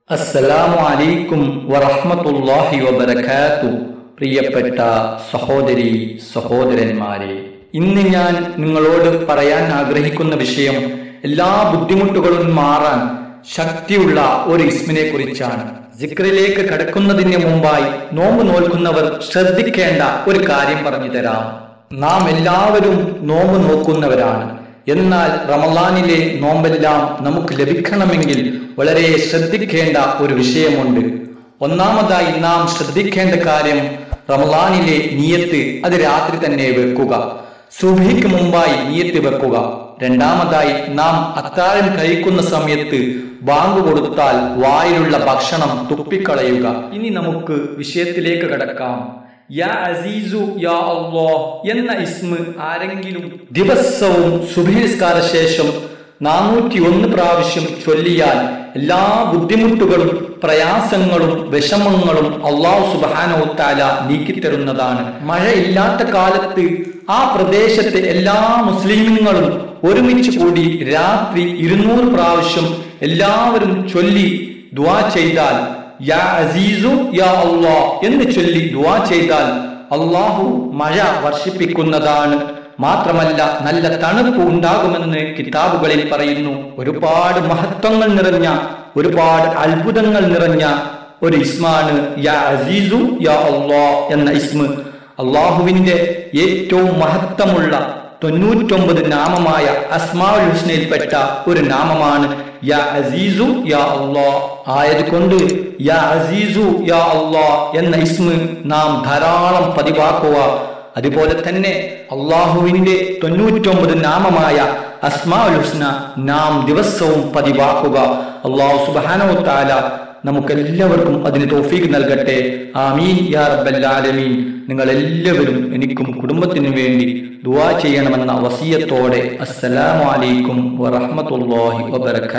അസ്സലാമു അലൈക്കും വറഹ്മത്തുള്ളാഹി വബറകാത്തു പ്രിയപ്പെട്ട സഹോദരി സഹോദരന്മാരെ ഇന്ന് ഞാൻ നിങ്ങളോട് പറയാൻ ആഗ്രഹിക്കുന്ന വിഷയം എല്ലാ ബുദ്ധിമുട്ടുകളും മാറാൻ ശക്തിയുള്ള ഒരു ഇസ്മിനെ കുറിച്ചാണ് സിക്റിലേക്ക് കടക്കുന്നതിന് മുമ്പായി നോമ്പ് നോൽക്കുന്നവർ ശ്രദ്ധിക്കേണ്ട ഒരു കാര്യം പറഞ്ഞു തരാം നാം എല്ലാവരും നോമ്പ് നോക്കുന്നവരാണ് എന്നാൽ റമലാനിലെ നോമ്പെല്ലാം നമുക്ക് ലഭിക്കണമെങ്കിൽ വളരെ ശ്രദ്ധിക്കേണ്ട ഒരു വിഷയമുണ്ട് ഒന്നാമതായി നാം ശ്രദ്ധിക്കേണ്ട കാര്യം റമലാനിലെ നിയത്ത് അത് രാത്രി തന്നെ വെക്കുക സുബഹിക്ക് മുമ്പായി നിയത്ത് വെക്കുക രണ്ടാമതായി നാം അത്താഴം കഴിക്കുന്ന സമയത്ത് ബാങ്ക് കൊടുത്താൽ വായിലുള്ള ഭക്ഷണം തുപ്പിക്കളയുക ഇനി നമുക്ക് വിഷയത്തിലേക്ക് കടക്കാം യാ അസീസു യാ അള്ളാ എന്ന ഇസ്മ് ആരെങ്കിലും ദിവസവും സുബഹിസ്കാര ശേഷം നാനൂറ്റി ഒന്ന് പ്രാവശ്യം ചൊല്ലിയാൽ എല്ലാ ബുദ്ധിമുട്ടുകളും പ്രയാസങ്ങളും വിഷമങ്ങളും അള്ളാഹു സുബാനോത്താല നീക്കിത്തരുന്നതാണ് മഴയില്ലാത്ത കാലത്ത് ആ പ്രദേശത്തെ എല്ലാ മുസ്ലിമുകളും ഒരുമിച്ച് കൂടി രാത്രി ഇരുന്നൂറ് പ്രാവശ്യം എല്ലാവരും ചൊല്ലി ദ്വാ ചെയ്താൽ യാ അസീസു യാ അള്ളാ എന്ന് ചൊല്ലി ദുആ ചെയ്താൽ അള്ളാഹു മഴ വർഷിപ്പിക്കുന്നതാണ് മാത്രമല്ല നല്ല തണുപ്പ് ഉണ്ടാകുമെന്ന് കിതാബുകളിൽ പറയുന്നു ഒരുപാട് മഹത്വങ്ങൾ നിറഞ്ഞ ഒരുപാട് അത്ഭുതങ്ങൾ നിറഞ്ഞ ഒരു ഇസ്മാണ് യാ അസീസു യാ അള്ളാ എന്ന ഇസ്മ് അള്ളാഹുവിന്റെ ഏറ്റവും മഹത്വമുള്ള തൊണ്ണൂറ്റൊമ്പത് നാമമായ അസ്മാഉൽ ഹുസ്നയിൽപ്പെട്ട ഒരു നാമമാണ് യാ അസീസു യാ അള്ളാ ആയതുകൊണ്ട് യാ അസീസു യാ അള്ളാ എന്ന ഇസ്മ് നാം ധാരാളം പതിവാക്കുക അതുപോലെ തന്നെ അള്ളാഹുവിന്റെ തൊണ്ണൂറ്റൊമ്പത് നാമമായ അസ്മാഉൽ ഹുസ്ന നാം ദിവസവും പതിവാക്കുക അള്ളാഹു സുബാനോ താല നമുക്കെല്ലാവർക്കും അതിന് തോഫീക്ക് നൽകട്ടെ ആമീൻ യാ റബ്ബല്ലാലമീൻ നിങ്ങൾ എല്ലാവരും എനിക്കും കുടുംബത്തിനും വേണ്ടി ദുആ ചെയ്യണമെന്ന വസിയത്തോടെ അസ്സലാമു അലൈക്കും വറഹ്മത്തുള്ളാഹി വബറകാതുഹു